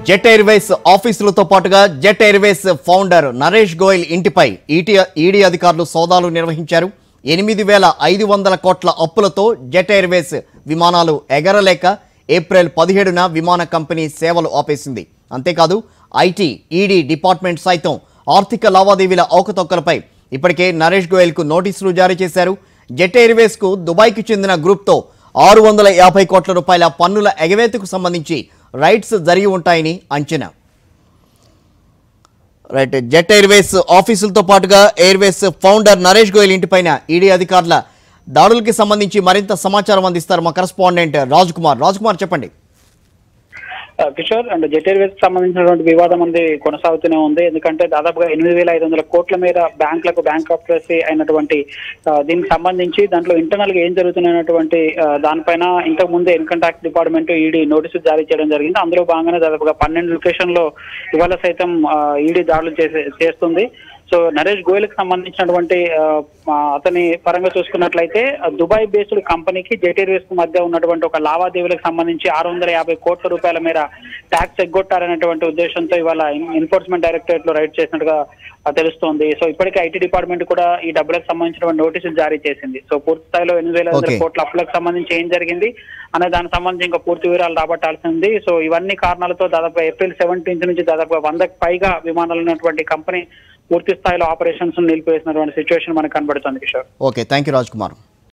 Jet Airways ఆఫీసులతో పాటుగా Jet Airways founder Naresh Goyal ఇంటిపై ఈటీ ఈడీ అధికారులు సోదాలు నిర్వహించారు ఎనిమిది వేల ఐదు వందల కోట్ల అప్పులతో జెట్ ఎయిర్వేస్ విమానాలు ఎగరలేక ఏప్రిల్ పదిహేడున విమాన కంపెనీ సేవలు ఆపేసింది అంతేకాదు ఐటీ ఈడీ డిపార్ట్మెంట్ సైతం ఆర్థిక లావాదేవీల అవకతవకలపై ఇప్పటికే నరేష్ గోయల్కు నోటీసులు జారీ చేశారు జెట్ ఎయిర్వేస్కు దుబాయ్కి చెందిన గ్రూప్తో ఆరు వందల యాభై కోట్ల రూపాయల పన్నుల ఎగవేతకు సంబంధించి రైట్స్ జరిగి ఉంటాయని అంచనా రైట్ జెట్ ఎయిర్వేస్ ఆఫీసులతో పాటుగా ఎయిర్వేస్ ఫౌండర్ నరేష్ గోయల్ ఇంటిపైన ఈడీ అధికారుల దాడులకి సంబంధించి మరింత సమాచారం అందిస్తారు మా కరెస్పాండెంట్ రాజ్ కుమార్ రాజ్ కుమార్ చెప్పండి ఆ, కిషోర్ అండ్ జెట్ ఎయిర్వేస్ కి సంబంధించినటువంటి వివాదం అనేది కొనసాగుతూనే ఉంది ఎందుకంటే దాదాపుగా ఎనిమిది వేల ఐదు వందల కోట్ల మేర బ్యాంకులకు బ్యాంక్ ఆఫ్రసీ అయినటువంటి ఆ, దీనికి సంబంధించి దాంట్లో ఇంటర్నల్ గా ఏం జరుగుతున్నటువంటి దానిపైన ఇంతకు ముందే ఇన్కమ్ ట్యాక్స్ డిపార్ట్మెంట్ ఈడీ నోటీసులు జారీ చేయడం జరిగింది అందులో భాగంగానే దాదాపుగా పన్నెండు లొకేషన్ లో ఇవాళ సైతం ఈడీ దాడులు చేసే చేస్తుంది సో నరేష్ గోయల్ కి సంబంధించినటువంటి ఆ, ఆ, అతని పరంగా చూసుకున్నట్లయితే ఆ, దుబాయ్ బేస్డ్ కంపెనీకి జెట్ ఎయిర్వేస్ కు మధ్య ఉన్నటువంటి ఒక లావాదేవీలకు సంబంధించి ఆరు వందల యాభై కోట్ల రూపాయల మేర ట్యాక్స్ ఎగ్గొట్టారనేటువంటి ఉద్దేశంతో ఇవాళ ఎన్ఫోర్స్మెంట్ డైరెక్టరేట్ లో రైడ్ చేసినట్టుగా ఆ, తెలుస్తోంది సో ఇప్పటికే ఐటీ డిపార్ట్మెంట్ కూడా ఈ డబ్బులకు సంబంధించినటువంటి నోటీసులు జారీ చేసింది సో పూర్తి స్థాయిలో ఎనిమిది వేల ఐదు వందల Okay. కోట్ల అప్పులకు సంబంధించి ఏం జరిగింది అనే దానికి సంబంధించి ఇంకా పూర్తి వివరాలు రాబట్టాల్సి ఉంది సో ఇవన్నీ కారణాలతో దాదాపు ఏప్రిల్ సెవెంటీన్త్ నుంచి దాదాపు వందకు పైగా విమానాలు ఉన్నటువంటి కంపెనీ పూర్తి స్థాయిలో ఆపరేషన్స్ నిలిపివేసినటువంటి సిచ్యువేషన్ మనకు కనబడుతుంది Kishore okay thank you Raj Kumar